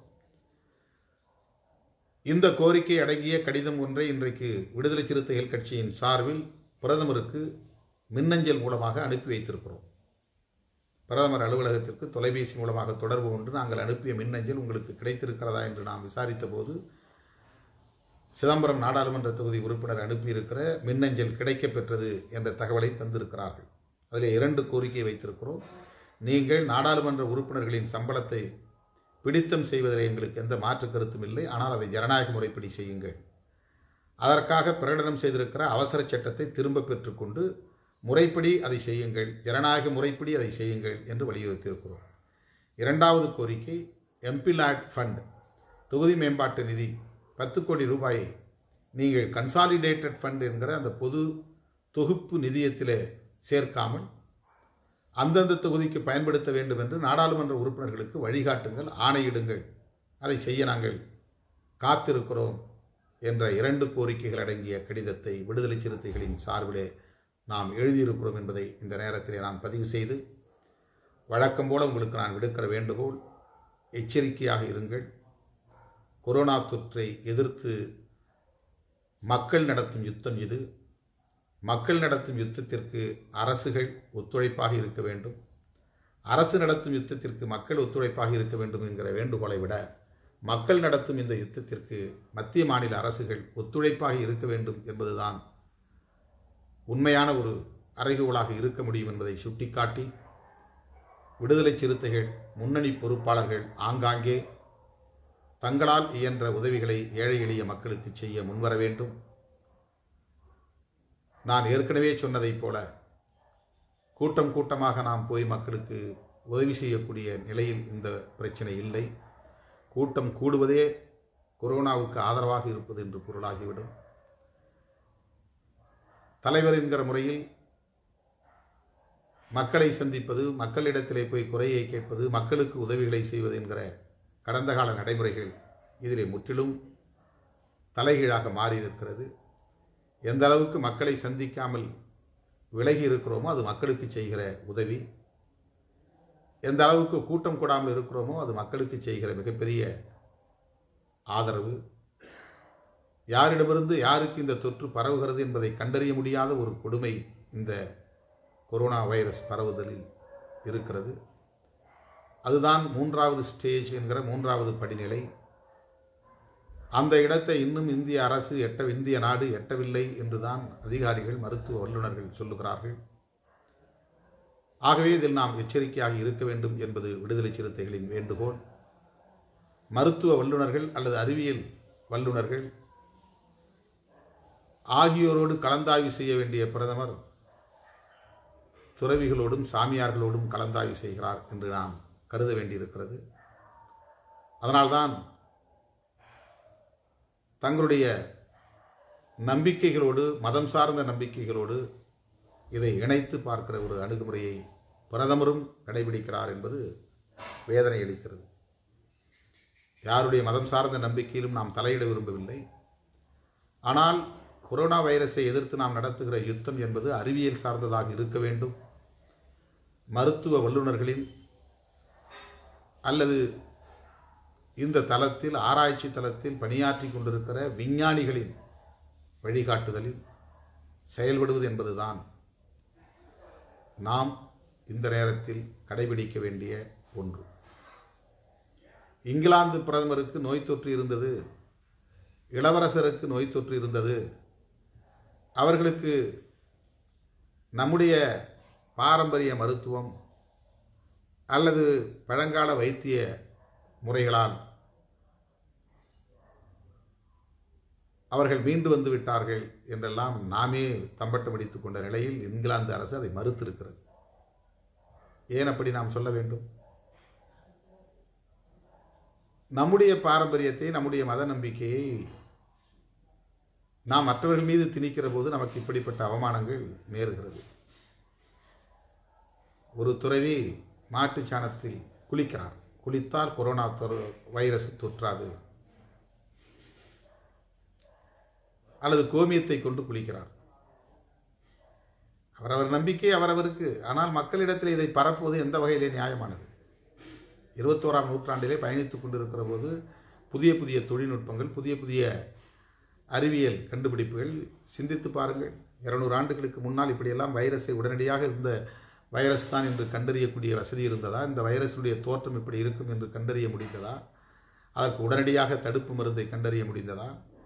இந்த கோரிக்கை அடங்கிய கடிதம் ஒன்றை இன்றைக்கு விடுதலை சிறுத்தைகள் கட்சியின் சார்பில் பிரதமருக்கு மின்னஞ்சல் மூலமாக அனுப்பி வைத்திருக்கிறோம் பிரதமர் அலுவலகத்திற்கு தொலைபேசி மூலமாக தொடர்பு கொண்டு நாங்கள் அனுப்பிய மின்னஞ்சல் உங்களுக்கு கிடைத்திருக்கிறதா என்று நாம் விசாரித்த போது சிதம்பரம் நாடாளுமன்ற தொகுதி உறுப்பினர் அனுப்பியிருக்கிற மின்னஞ்சல் கிடைக்கப் பெற்றது என்ற தகவலை தந்திருக்கிறார்கள் அதில் இரண்டு கோரிக்கை வைத்திருக்கிறோம் நீங்கள் நாடாளுமன்ற உறுப்பினர்களின் சம்பளத்தை பிடித்தம் செய்வதில் எங்களுக்கு எந்த மாற்று கருத்தும் இல்லை ஆனால் அதை ஜனநாயக முறைப்படி செய்யுங்கள் அதற்காக பிரகடனம் செய்திருக்கிற அவசர சட்டத்தை திரும்ப பெற்றுக்கொண்டு முறைப்படி அதை செய்யுங்கள் ஜனநாயக முறைப்படி அதை செய்யுங்கள் என்று வலியுறுத்தியிருக்கிறோம் இரண்டாவது கோரிக்கை எம்பிலாட் ஃபண்ட் தொகுதி மேம்பாட்டு நிதி பத்து கோடி ரூபாயை நீங்கள் கன்சாலிடேட்டட் ஃபண்ட் என்கிற அந்த பொது தொகுப்பு நிதியத்திலே சேர்க்காமல் அந்தந்த தொகுதிக்கு பயன்படுத்த வேண்டும் என்று நாடாளுமன்ற உறுப்பினர்களுக்கு வழிகாட்டுங்கள் ஆணையிடுங்கள் அதை செய்ய நாங்கள் காத்திருக்கிறோம் என்ற இரண்டு கோரிக்கைகள் அடங்கிய கடிதத்தை விடுதலை சிறுத்தைகளின் சார்பிலே நாம் எழுதியிருக்கிறோம் என்பதை இந்த நேரத்திலே நான் பதிவு செய்து வழக்கம் போல உங்களுக்கு நான் விடுக்கிற வேண்டுகோள் எச்சரிக்கையாக இருங்கள் கொரோனா தொற்றை எதிர்த்து மக்கள் நடத்தும் யுத்தம் இது மக்கள் நடத்தும் யுத்தத்திற்கு அரசுகள் ஒத்துழைப்பாக இருக்க வேண்டும் அரசு நடத்தும் யுத்தத்திற்கு மக்கள் ஒத்துழைப்பாக இருக்க வேண்டும் என்கிற வேண்டுகோளை விட மக்கள் நடத்தும் இந்த யுத்தத்திற்கு மத்திய மாநில அரசுகள் ஒத்துழைப்பாக இருக்க வேண்டும் என்பதுதான் உண்மையான ஒரு அறைகோளாக இருக்க முடியும் என்பதை சுட்டிக்காட்டி விடுதலை சிறுத்தைகள் முன்னணி பொறுப்பாளர்கள் ஆங்காங்கே தங்களால் இயன்ற உதவிகளை ஏழை எளிய மக்களுக்கு செய்ய முன்வர வேண்டும் நான் ஏற்கனவே சொன்னதைப் போல கூட்டம் கூட்டமாக நாம் போய் மக்களுக்கு உதவி செய்யக்கூடிய நிலையில் இந்த பிரச்சனை இல்லை கூட்டம் கூடுவதே கொரோனாவுக்கு ஆதரவாக இருப்பது என்று பொருளாகிவிடும் தலைவர் என்கிற முறையில் மக்களை சந்திப்பது மக்களிடத்திலே போய் குறையை கேட்பது மக்களுக்கு உதவிகளை செய்வது என்கிற கடந்த கால நடைமுறைகள் இதிலே முற்றிலும் தலைகீழாக மாறி இருக்கிறது எந்த அளவுக்கு மக்களை சந்திக்காமல் விலகி இருக்கிறோமோ அது மக்களுக்கு செய்கிற உதவி எந்த அளவுக்கு கூட்டம் கூடாமல் இருக்கிறோமோ அது மக்களுக்கு செய்கிற மிகப்பெரிய ஆதரவு யாரிடமிருந்து யாருக்கு இந்த தொற்று பரவுகிறது என்பதை கண்டறிய முடியாத ஒரு கொடுமை இந்த கொரோனா வைரஸ் பரவுதலில் இருக்கிறது அதுதான் மூன்றாவது ஸ்டேஜ் என்கிற மூன்றாவது படிநிலை அந்த இடத்தை இன்னும் இந்திய அரசு எட்ட இந்திய நாடு எட்டவில்லை என்றுதான் அதிகாரிகள் மருத்துவ வல்லுநர்கள் சொல்லுகிறார்கள் ஆகவே இதில் நாம் எச்சரிக்கையாக இருக்க வேண்டும் என்பது விடுதலை சிறுத்தைகளின் வேண்டுகோள் மருத்துவ வல்லுநர்கள் அல்லது அறிவியல் வல்லுநர்கள் ஆகியோரோடு கலந்தாய்வு செய்ய வேண்டிய பிரதமர் துறவிகளோடும் சாமியார்களோடும் கலந்தாய்வு செய்கிறார் என்று நாம் கருத வேண்டியிருக்கிறது அதனால்தான் தங்களுடைய நம்பிக்கைகளோடு மதம் சார்ந்த நம்பிக்கைகளோடு இதை இணைத்து பார்க்கிற ஒரு அணுகுமுறையை பிரதமரும் கடைபிடிக்கிறார் என்பது வேதனை அளிக்கிறது யாருடைய மதம் சார்ந்த நம்பிக்கையிலும் நாம் தலையிட விரும்பவில்லை ஆனால் கொரோனா வைரஸை எதிர்த்து நாம் நடத்துகிற யுத்தம் என்பது அறிவியல் சார்ந்ததாக இருக்க வேண்டும் மருத்துவ வல்லுநர்களின் அல்லது இந்த தளத்தில் ஆராய்ச்சி தளத்தில் பணியாற்றி கொண்டிருக்கிற விஞ்ஞானிகளின் வழிகாட்டுதலில் செயல்படுவது என்பதுதான் நாம் இந்த நேரத்தில் கடைபிடிக்க வேண்டிய ஒன்று இங்கிலாந்து பிரதமருக்கு நோய் தொற்று இருந்தது இளவரசருக்கு நோய் தொற்று இருந்தது அவர்களுக்கு நம்முடைய பாரம்பரிய மருத்துவம் அல்லது பழங்கால வைத்திய முறைகளால் அவர்கள் மீண்டு வந்து விட்டார்கள் என்றெல்லாம் நாமே தம்பட்டம் அடித்துக் கொண்ட நிலையில் இங்கிலாந்து அரசு அதை மறுத்திருக்கிறது ஏன் அப்படி நாம் சொல்ல வேண்டும் நம்முடைய பாரம்பரியத்தை நம்முடைய மத நம்பிக்கையை நாம் மற்றவர்கள் மீது திணிக்கிற போது நமக்கு இப்படிப்பட்ட அவமானங்கள் நேருகிறது ஒரு துறவி மாட்டுச் சாணத்தில் குளிக்கிறார் குளித்தால் கொரோனா தொறு வைரஸ் தொற்றாது அல்லது கோமியத்தை கொண்டு குளிக்கிறார் அவரவர் நம்பிக்கை அவரவருக்கு ஆனால் மக்களிடத்தில் இதை பரப்புவது எந்த வகையிலே நியாயமானது இருபத்தோராம் நூற்றாண்டிலே பயணித்துக் கொண்டிருக்கிற போது புதிய புதிய தொழில்நுட்பங்கள் புதிய புதிய அறிவியல் கண்டுபிடிப்புகள் சிந்தித்து பாருங்கள் இருநூறு ஆண்டுகளுக்கு முன்னால் இப்படியெல்லாம் வைரஸை உடனடியாக இந்த வைரஸ் தான் என்று கண்டறியக்கூடிய வசதி இருந்ததா இந்த வைரஸுடைய தோற்றம் இப்படி இருக்கும் என்று கண்டறிய முடிந்ததா அதற்கு உடனடியாக தடுப்பு மருந்தை கண்டறிய முடிந்ததா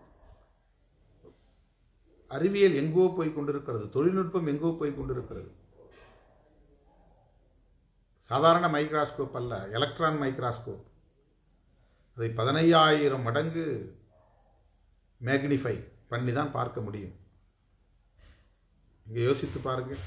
அறிவியல் எங்கோ போய் கொண்டிருக்கிறது தொழில்நுட்பம் எங்கோ போய் கொண்டிருக்கிறது சாதாரண மைக்ராஸ்கோப் அல்ல எலக்ட்ரான் மைக்ராஸ்கோப் அதை பதினையாயிரம் மடங்கு மேக்னிஃபை பண்ணி தான் பார்க்க முடியும் இங்கே யோசித்து பாருங்கள்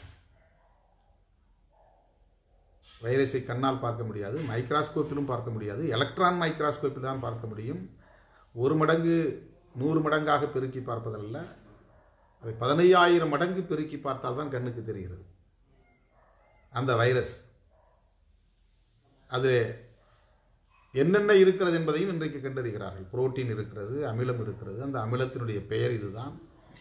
வைரஸை கண்ணால் பார்க்க முடியாது மைக்ராஸ்கோப்பிலும் பார்க்க முடியாது எலக்ட்ரான் மைக்ராஸ்கோப்பில் தான் பார்க்க முடியும் ஒரு மடங்கு நூறு மடங்காக பெருக்கி பார்ப்பதல்ல அதை பதினையாயிரம் மடங்கு பெருக்கி பார்த்தால் தான் கண்ணுக்கு தெரிகிறது அந்த வைரஸ் அது என்னென்ன இருக்கிறது என்பதையும் இன்றைக்கு கண்டறிகிறார்கள் புரோட்டீன் இருக்கிறது அமிலம் இருக்கிறது அந்த அமிலத்தினுடைய பெயர் இதுதான்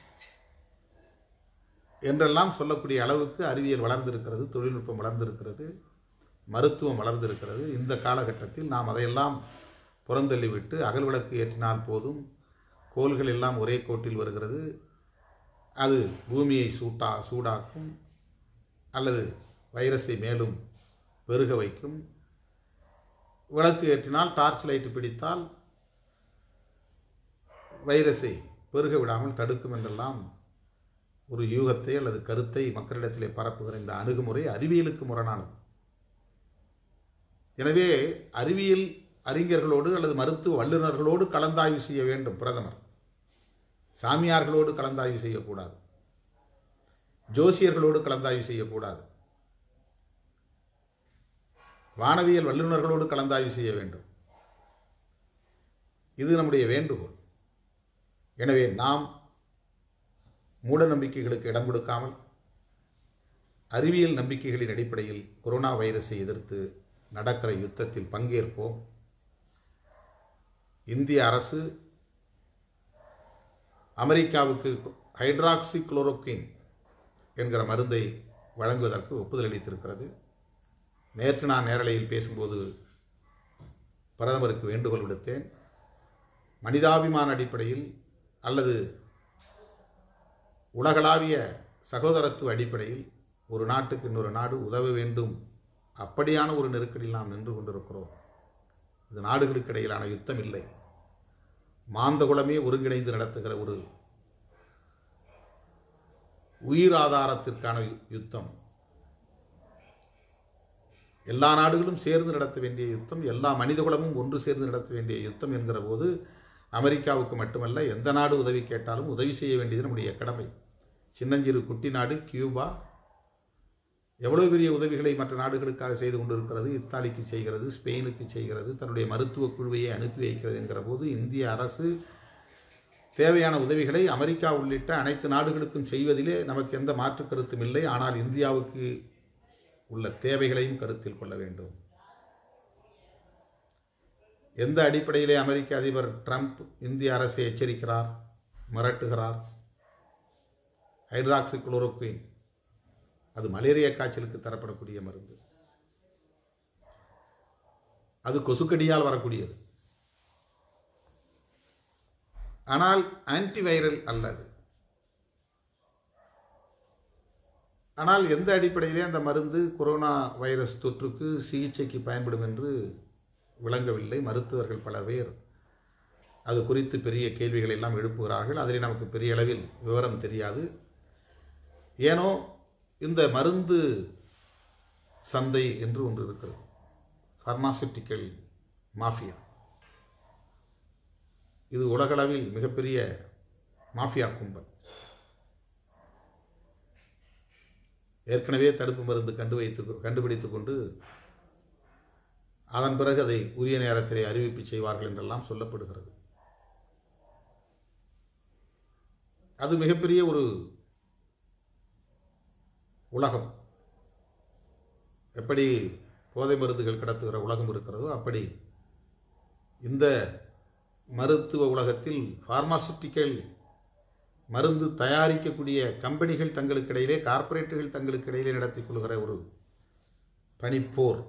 என்றெல்லாம் சொல்லக்கூடிய அளவுக்கு அறிவியல் வளர்ந்திருக்கிறது தொழில்நுட்பம் வளர்ந்திருக்கிறது மருத்துவம் வளர்ந்திருக்கிறது இந்த காலகட்டத்தில் நாம் அதையெல்லாம் புறந்தள்ளிவிட்டு அகல் விளக்கு ஏற்றினால் போதும் கோள்கள் எல்லாம் ஒரே கோட்டில் வருகிறது அது பூமியை சூட்டா சூடாக்கும் அல்லது வைரஸை மேலும் பெருக வைக்கும் விளக்கு ஏற்றினால் டார்ச் லைட்டு பிடித்தால் வைரஸை பெருக விடாமல் தடுக்கும் என்றெல்லாம் ஒரு யூகத்தை அல்லது கருத்தை மக்களிடத்திலே பரப்புகிற இந்த அணுகுமுறை அறிவியலுக்கு முரணானது எனவே அறிவியல் அறிஞர்களோடு அல்லது மருத்துவ வல்லுநர்களோடு கலந்தாய்வு செய்ய வேண்டும் பிரதமர் சாமியார்களோடு கலந்தாய்வு செய்யக்கூடாது ஜோசியர்களோடு கலந்தாய்வு செய்யக்கூடாது வானவியல் வல்லுநர்களோடு கலந்தாய்வு செய்ய வேண்டும் இது நம்முடைய வேண்டுகோள் எனவே நாம் மூட நம்பிக்கைகளுக்கு இடம் கொடுக்காமல் அறிவியல் நம்பிக்கைகளின் அடிப்படையில் கொரோனா வைரஸை எதிர்த்து நடக்கிற யுத்தத்தில் பங்கேற்போம் இந்திய அரசு அமெரிக்காவுக்கு ஹைட்ராக்சி குளோரோக்கின் என்கிற மருந்தை வழங்குவதற்கு ஒப்புதல் அளித்திருக்கிறது நேற்று நான் நேரலையில் பேசும்போது பிரதமருக்கு வேண்டுகோள் விடுத்தேன் மனிதாபிமான அடிப்படையில் அல்லது உலகளாவிய சகோதரத்துவ அடிப்படையில் ஒரு நாட்டுக்கு இன்னொரு நாடு உதவ வேண்டும் அப்படியான ஒரு நெருக்கடியில் நாம் நின்று கொண்டிருக்கிறோம் இது நாடுகளுக்கு இடையிலான யுத்தம் இல்லை மாந்தகுலமே ஒருங்கிணைந்து நடத்துகிற ஒரு உயிர் ஆதாரத்திற்கான யுத்தம் எல்லா நாடுகளும் சேர்ந்து நடத்த வேண்டிய யுத்தம் எல்லா மனிதகுலமும் ஒன்று சேர்ந்து நடத்த வேண்டிய யுத்தம் என்கிற போது அமெரிக்காவுக்கு மட்டுமல்ல எந்த நாடு உதவி கேட்டாலும் உதவி செய்ய வேண்டியது நம்முடைய கடமை சின்னஞ்சிறு குட்டி நாடு கியூபா எவ்வளவு பெரிய உதவிகளை மற்ற நாடுகளுக்காக செய்து கொண்டிருக்கிறது இத்தாலிக்கு செய்கிறது ஸ்பெயினுக்கு செய்கிறது தன்னுடைய மருத்துவ குழுவையை அனுப்பி வைக்கிறது என்கிற போது இந்திய அரசு தேவையான உதவிகளை அமெரிக்கா உள்ளிட்ட அனைத்து நாடுகளுக்கும் செய்வதிலே நமக்கு எந்த மாற்று கருத்தும் இல்லை ஆனால் இந்தியாவுக்கு உள்ள தேவைகளையும் கருத்தில் கொள்ள வேண்டும் எந்த அடிப்படையிலே அமெரிக்க அதிபர் ட்ரம்ப் இந்திய அரசை எச்சரிக்கிறார் மிரட்டுகிறார் ஹைட்ராக்சி குளோரோக்வின் அது மலேரியா காய்ச்சலுக்கு தரப்படக்கூடிய மருந்து அது கொசுக்கடியால் வரக்கூடியது ஆனால் ஆன்டிவைரல் அல்லது ஆனால் எந்த அடிப்படையிலே அந்த மருந்து கொரோனா வைரஸ் தொற்றுக்கு சிகிச்சைக்கு பயன்படும் என்று விளங்கவில்லை மருத்துவர்கள் பல பேர் அது குறித்து பெரிய கேள்விகளை எல்லாம் எழுப்புகிறார்கள் அதில் நமக்கு பெரிய அளவில் விவரம் தெரியாது ஏனோ இந்த மருந்து சந்தை என்று ஒன்று இருக்கிறது ஃபார்மாசிட்டிக்கல் மாஃபியா இது உலகளவில் மிகப்பெரிய மாஃபியா கும்பல் ஏற்கனவே தடுப்பு மருந்து கண்டு வைத்து கண்டுபிடித்து கொண்டு அதன் பிறகு அதை உரிய நேரத்திலே அறிவிப்பு செய்வார்கள் என்றெல்லாம் சொல்லப்படுகிறது அது மிகப்பெரிய ஒரு உலகம் எப்படி போதை மருந்துகள் கடத்துகிற உலகம் இருக்கிறதோ அப்படி இந்த மருத்துவ உலகத்தில் பார்மாசிட்டிக்கல் மருந்து தயாரிக்கக்கூடிய கம்பெனிகள் தங்களுக்கு இடையிலே கார்ப்பரேட்டுகள் தங்களுக்கு இடையிலே நடத்திக் கொள்கிற ஒரு பனிப்போர்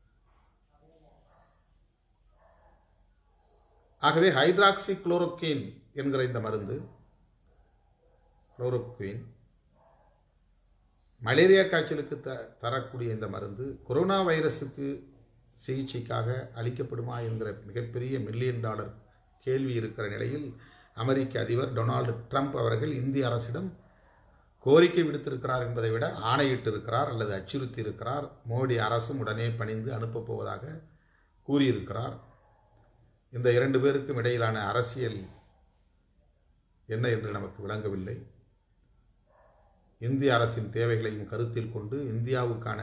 ஆகவே ஹைட்ராக்சி குளோரோக்கின் என்கிற இந்த மருந்து குளோரோக்வின் மலேரியா காய்ச்சலுக்கு த தரக்கூடிய இந்த மருந்து கொரோனா வைரஸுக்கு சிகிச்சைக்காக அளிக்கப்படுமா என்கிற மிகப்பெரிய மில்லியன் டாலர் கேள்வி இருக்கிற நிலையில் அமெரிக்க அதிபர் டொனால்டு ட்ரம்ப் அவர்கள் இந்திய அரசிடம் கோரிக்கை விடுத்திருக்கிறார் என்பதை விட ஆணையிட்டிருக்கிறார் அல்லது அச்சுறுத்தி இருக்கிறார் மோடி அரசும் உடனே பணிந்து அனுப்பப் போவதாக கூறியிருக்கிறார் இந்த இரண்டு பேருக்கும் இடையிலான அரசியல் என்ன என்று நமக்கு விளங்கவில்லை இந்திய அரசின் தேவைகளையும் கருத்தில் கொண்டு இந்தியாவுக்கான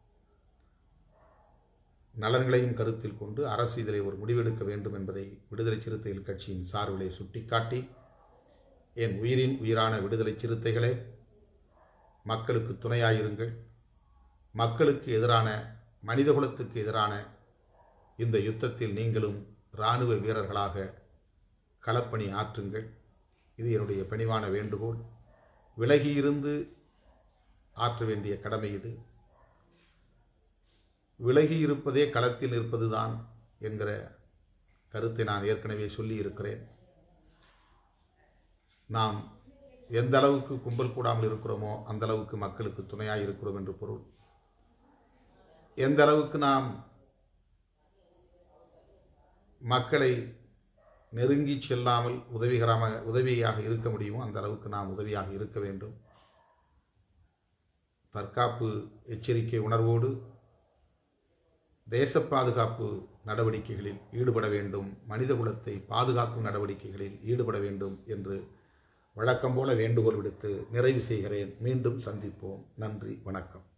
நலன்களையும் கருத்தில் கொண்டு அரசு இதிலே ஒரு முடிவெடுக்க வேண்டும் என்பதை விடுதலை சிறுத்தைகள் கட்சியின் சார்பிலே சுட்டிக்காட்டி என் உயிரின் உயிரான விடுதலை சிறுத்தைகளே மக்களுக்கு துணையாயிருங்கள் மக்களுக்கு எதிரான மனிதகுலத்துக்கு எதிரான இந்த யுத்தத்தில் நீங்களும் இராணுவ வீரர்களாக களப்பணி ஆற்றுங்கள் இது என்னுடைய பணிவான வேண்டுகோள் விலகியிருந்து ஆற்ற வேண்டிய கடமை இது விலகி இருப்பதே களத்தில் இருப்பதுதான் என்கிற கருத்தை நான் ஏற்கனவே சொல்லி இருக்கிறேன் நாம் எந்த அளவுக்கு கும்பல் கூடாமல் இருக்கிறோமோ அந்த அளவுக்கு மக்களுக்கு துணையாக இருக்கிறோம் என்று பொருள் எந்த அளவுக்கு நாம் மக்களை நெருங்கி செல்லாமல் உதவிகரமாக உதவியாக இருக்க முடியுமோ அந்த அளவுக்கு நாம் உதவியாக இருக்க வேண்டும் தற்காப்பு எச்சரிக்கை உணர்வோடு தேச பாதுகாப்பு நடவடிக்கைகளில் ஈடுபட வேண்டும் மனிதகுலத்தை பாதுகாக்கும் நடவடிக்கைகளில் ஈடுபட வேண்டும் என்று வழக்கம் போல வேண்டுகோள் விடுத்து நிறைவு செய்கிறேன் மீண்டும் சந்திப்போம் நன்றி வணக்கம்